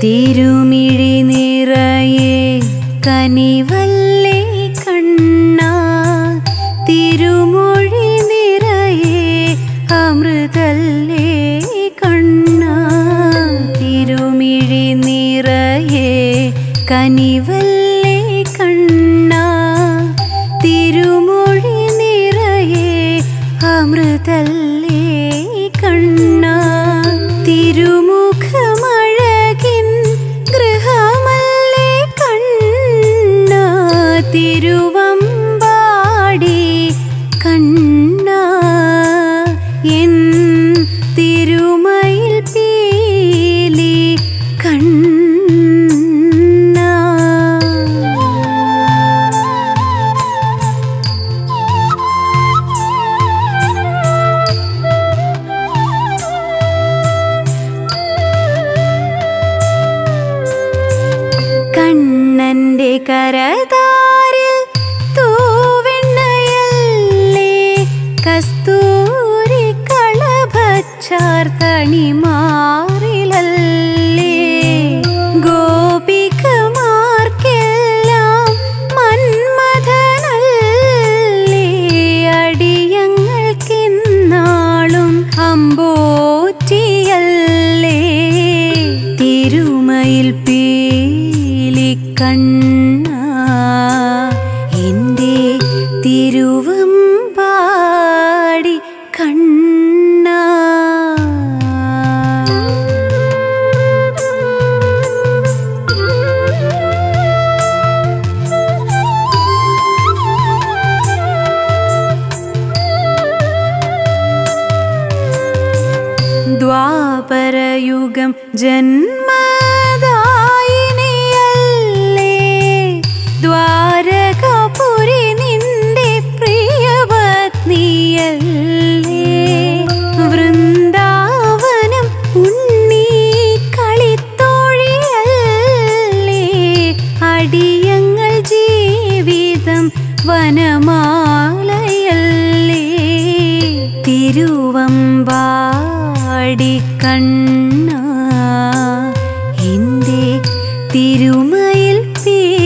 തിരുമിഴി നിറയെ കനിവല്ലേ കണ്ണ തിരുമൊഴി നിറയെ അമൃതല്ലേ കണ്ണ തിരുമിഴി നിറയെ കനിവല്ലേ കണ്ണ തിരുമൊഴി നിറയെ അമൃതല്ലേ കണ്ണ തിരുമുഖമഴകിൻ ഗൃഹമല്ലേ കണ്ണ തിരുവമ്പാടി കണ്ണ എൻ തിരുമയിൽ പീലി കണ്ണ കണ്ണന്റെ കരതാരിൽ തൂവെണ്ണയല്ലേ കസ്തൂരി കളഭച്ചാർ തണിമാറിലല്ലേ ഗോപികമാർക്കെല്ലാം മന്മഥനല്ലേ അടിയങ്ങൾക്കിന്നാളും അമ്പോറ്റിയല്ലേ തിരുമയിൽ പീലി കണ്ണ എൻ്റെ തിരുവമ്പാടി കണ്ണ ദ്വാപരയുഗം ജന്മദായിനിയല്ലേ ദ്വാരകപുരി നിന്റെ പ്രിയപത്നിയല്ലേ വൃന്ദാവനം ഉണ്ണി കളിത്തോഴിയല്ലേ അടിയങ്ങൾ ജീവിതം വനമാലയല്ലേ തിരുവമ്പാടി കണ്ണ എൻ്റെ തിരുമയിൽ പേ